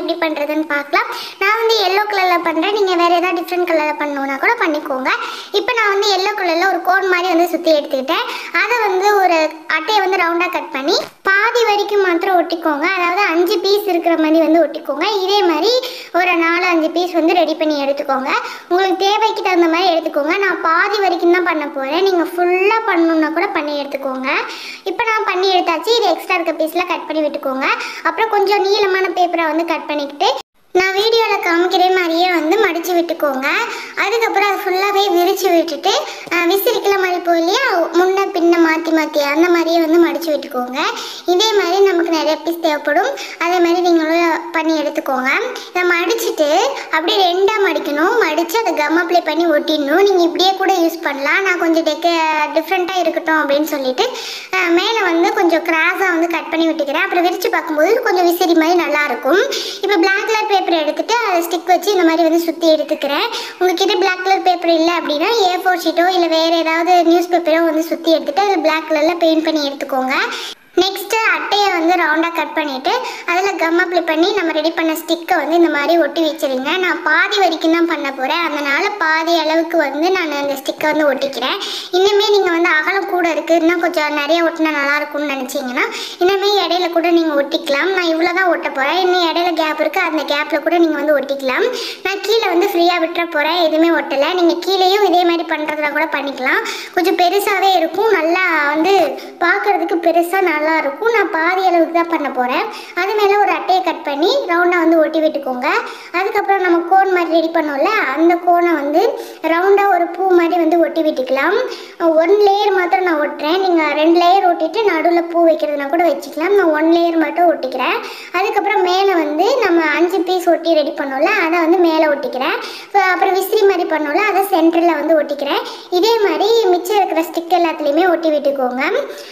எப்படி பண்ணுறதுன்னு பார்க்கலாம் நான் வந்து எல்லோ கலரில் பண்ணுறேன் நீங்கள் வேறு ஏதாவது டிஃப்ரெண்ட் கலரில் பண்ணணுன்னா கூட பண்ணிக்கோங்க இப்போ நான் வந்து எல்லோ கலரில் ஒரு கோன் மாதிரி வந்து சுற்றி எடுத்துக்கிட்டேன் அதை வந்து ஒரு அட்டையை வந்து ரவுண்டாக கட் பண்ணி பாதி வரைக்கும் மாத்திரம் ஒட்டிக்கோங்க அதாவது அஞ்சு பீஸ் இருக்கிற மாதிரி வந்து ஒட்டிக்கோங்க இதே மாதிரி ஒரு நாலு அஞ்சு பீஸ் வந்து ரெடி பண்ணி எடுத்துக்கோங்க உங்களுக்கு தேவைக்கு தகுந்த மாதிரி எடுத்துக்கோங்க நான் பாதி வரைக்கும் தான் பண்ண போகிறேன் நீங்கள் ஃபுல்லாக பண்ணணுன்னா கூட பண்ணி எடுத்துக்கோங்க இப்போ நான் பண்ணி எடுத்தாச்சு இது எக்ஸ்ட்ரா இருக்க பீஸில் கட் பண்ணி விட்டுக்கோங்க அப்புறம் கொஞ்சம் நீளமான பேப்பரை வந்து கட் பண்ணிக்கிட்டு நான் வீடியோவில் காமிக்கிற மாதிரியே வந்து மடித்து விட்டுக்கோங்க அதுக்கப்புறம் அது ஃபுல்லாகவே விரித்து விட்டுட்டு அஹ், விசிறிக்கல மாதிரி போய் இல்லையா முன்ன பின்ன மாற்றி மாற்றி அந்த மாதிரியே வந்து மடித்து விட்டுக்கோங்க இதே மாதிரி நமக்கு நிறைய பீஸ் தேவைப்படும் அதே மாதிரி நீங்களும் பண்ணி எடுத்துக்கோங்க இதை மடிச்சுட்டு அப்படியே ரெண்டாக மடிக்கணும் மடித்து அதை கம் அப்ளை பண்ணி ஒட்டிடணும் நீங்கள் இப்படியே கூட யூஸ் பண்ணலாம் நான் கொஞ்சம் டெக்க டிஃப்ரெண்ட்டாக இருக்கட்டும் அப்படின்னு சொல்லிட்டு அஹ், மேலே வந்து கொஞ்சம் கிராஸாக வந்து கட் பண்ணி விட்டுக்கிறேன் அப்புறம் விரித்து பார்க்கும்போது கொஞ்சம் விசிறி மாதிரி நல்லாயிருக்கும் இப்போ பிளாக் கலர் பேப்பர் எடுத்துட்டு அதை ஸ்டிக் வச்சு இந்த மாதிரி வந்து சுற்றி எடுத்துக்கிறேன் உங்ககிட்ட பிளாக் கலர் பேப்பர் இல்லை அப்படின்னா ஏ ஃபோர் ஷீட்டோ இல்லை வேறு ஏதாவது நியூஸ் பேப்பரோ வந்து சுற்றி எடுத்துட்டு அதில் பிளாக் கலரில் பெயிண்ட் பண்ணி எடுத்துக்கோங்க நெக்ஸ்ட்டு அட்டையை வந்து ரவுண்டாக கட் பண்ணிவிட்டு அதில் கம் அப்ளை பண்ணி நம்ம ரெடி பண்ண ஸ்டிக்கை வந்து இந்த மாதிரி ஒட்டி வச்சிருங்க நான் பாதி வரைக்கும் தான் பண்ண போகிறேன் அதனால் பாதி அளவுக்கு வந்து நான் அந்த ஸ்டிக்கை வந்து ஒட்டிக்கிறேன் இன்னுமே நீங்கள் வந்து அகலம் கூட இருக்குது இன்னும் கொஞ்சம் நிறைய ஒட்டினா நல்லா இருக்கும்னு நினச்சிங்கன்னா இன்னுமே இடையில கூட நீங்கள் ஒட்டிக்கலாம் நான் இவ்வளோ தான் ஒட்ட போகிறேன் இன்னும் இடையில கேப் இருக்குது அந்த கேப்பில் கூட நீங்கள் வந்து ஒட்டிக்கலாம் நான் கீழே வந்து ஃப்ரீயாக விட்டுற போகிறேன் எதுவுமே ஒட்டலை நீங்கள் கீழேயும் இதே மாதிரி பண்ணுறதுனா கூட பண்ணிக்கலாம் கொஞ்சம் பெருசாகவே இருக்கும் நல்லா வந்து பார்க்குறதுக்கு பெருசாக நல்லா இருக்கும் நான் பாதி அளவுக்கு தான் பண்ண போகிறேன் அது மேலே ஒரு அட்டையை கட் பண்ணி ரவுண்டாக வந்து ஒட்டி விட்டுக்கோங்க அதுக்கப்புறம் நம்ம கோன் மாதிரி ரெடி பண்ணோம்ல அந்த கோனை வந்து ரவுண்டாக ஒரு பூ மாதிரி வந்து ஒட்டி விட்டுக்கலாம் ஒன் லேயர் மாத்திரம் நான் ஒட்டுறேன் நீங்கள் ரெண்டு லேயர் ஒட்டிட்டு நடுவில் பூ வைக்கிறதுனா கூட வச்சுக்கலாம் நான் ஒன் லேயர் மட்டும் ஒட்டிக்கிறேன் அதுக்கப்புறம் மேலே வந்து நம்ம அஞ்சு பீஸ் ஒட்டி ரெடி பண்ணோம்ல அதை வந்து மேலே ஒட்டிக்கிறேன் So, அப்புறம் விசிறி மாதிரி பண்ணோம்ல அதை சென்டரில் வந்து ஒட்டிக்கிறேன் இதே மாதிரி மிச்சம் இருக்கிற ஸ்டிக் எல்லாத்துலேயுமே ஒட்டி விட்டுக்கோங்க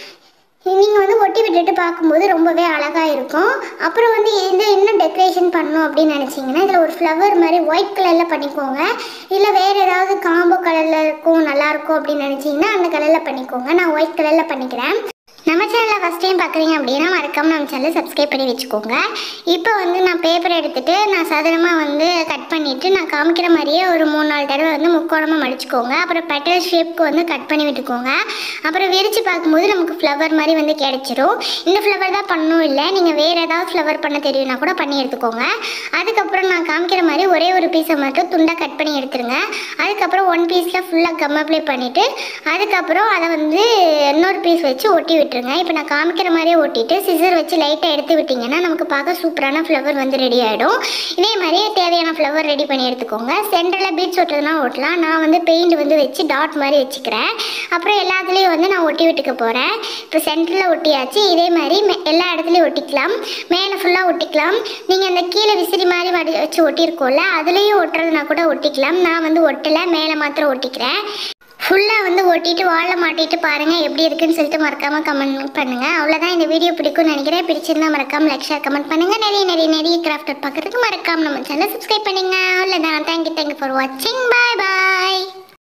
நீங்கள் வந்து ஒட்டி விட்டுட்டு பார்க்கும்போது ரொம்பவே அழகாக இருக்கும் அப்புறம் வந்து இது இன்னும் டெக்கரேஷன் பண்ணணும் அப்படின்னு நினச்சிங்கன்னா இதில் ஒரு ஃப்ளவர் மாதிரி ஒயிட் கலரில் பண்ணிக்கோங்க இல்லை வேறு ஏதாவது காம்போ கலரில் இருக்கும் நல்லாயிருக்கும் அப்படின்னு நினச்சிங்கன்னா அந்த கலரில் பண்ணிக்கோங்க நான் ஒயிட் கலரில் பண்ணிக்கிறேன் நம்ம சேனலில் ஃபஸ்ட் டைம் பார்க்குறீங்க அப்படின்னா மறக்காம நம்ம சேனலை சப்ஸ்கிரைப் பண்ணி வச்சுக்கோங்க இப்போ வந்து நான் பேப்பர் எடுத்துகிட்டு நான் சதுரமாக வந்து கட் பண்ணிவிட்டு நான் காமிக்கிற மாதிரியே ஒரு மூணு நாலு தடவை வந்து முக்கோணமாக மடிச்சுக்கோங்க அப்புறம் பெட்டல் ஷேப்க்கு வந்து கட் பண்ணி விட்டுக்கோங்க அப்புறம் விரித்து பார்க்கும்போது நமக்கு ஃப்ளவர் மாதிரி வந்து கிடைச்சிரும் இந்த ஃப்ளவர் தான் பண்ணணும் இல்லை நீங்கள் வேறு ஏதாவது ஃப்ளவர் பண்ண தெரியும்னா கூட பண்ணி எடுத்துக்கோங்க அதுக்கப்புறம் நான் காமிக்கிற மாதிரி ஒரே ஒரு பீஸை மட்டும் துண்டாக கட் பண்ணி எடுத்துருங்க அதுக்கப்புறம் ஒன் பீஸில் ஃபுல்லாக கம் அப்ளை பண்ணிவிட்டு அதுக்கப்புறம் அதை வந்து இன்னொரு பீஸ் வச்சு ஒட்டி விட்டுருங்க இப்போ நான் காமிக்கிற மாதிரியே ஒட்டிட்டு சிசர் வச்சு லைட்டாக எடுத்து விட்டிங்கன்னா நமக்கு பார்க்க சூப்பரான ஃப்ளவர் வந்து ரெடி ஆகிடும் இதே மாதிரியே தேவையான ஃப்ளவர் ரெடி பண்ணி எடுத்துக்கோங்க சென்டரில் பீட்ஸ் ஒட்டுறதுனா ஒட்டலாம் நான் வந்து பெயிண்ட் வந்து வச்சு டாட் மாதிரி வச்சுக்கிறேன் அப்புறம் எல்லாத்துலேயும் வந்து நான் ஒட்டி விட்டுக்க போகிறேன் இப்போ சென்டரில் ஒட்டியாச்சு இதே மாதிரி மே- எல்லா இடத்துலையும் ஒட்டிக்கலாம் மேலே ஃபுல்லாக ஒட்டிக்கலாம் நீங்கள் அந்த கீழே விசிறி மாதிரி வடி வச்சு ஒட்டியிருக்கோம்ல அதுலேயும் ஒட்டுறதுனா கூட ஒட்டிக்கலாம் நான் வந்து ஒட்டலை மேலே மாத்திரம் ஒட்டிக்கிறேன் ஃபுல்லாக வந்து ஒட்டிட்டு வாழை மாட்டிட்டு பாருங்கள் எப்படி இருக்குன்னு சொல்லிட்டு மறக்காமல் கமெண்ட் பண்ணுங்கள் அவ்வளோதான் இந்த வீடியோ பிடிக்கும்னு நினைக்கிறேன் பிடிச்சிருந்தா மறக்காமல் லைக் ஷேர் கமெண்ட் பண்ணுங்கள் நிறைய நிறைய நிறைய கிராஃப்ட் பார்க்குறதுக்கு மறக்காம நம்ம சேனலை சப்ஸ்கிரைப் பண்ணுங்க அவ்வளோதான் தேங்க்யூ தேங்க்யூ ஃபார் வாட்சிங் பாய் பாய்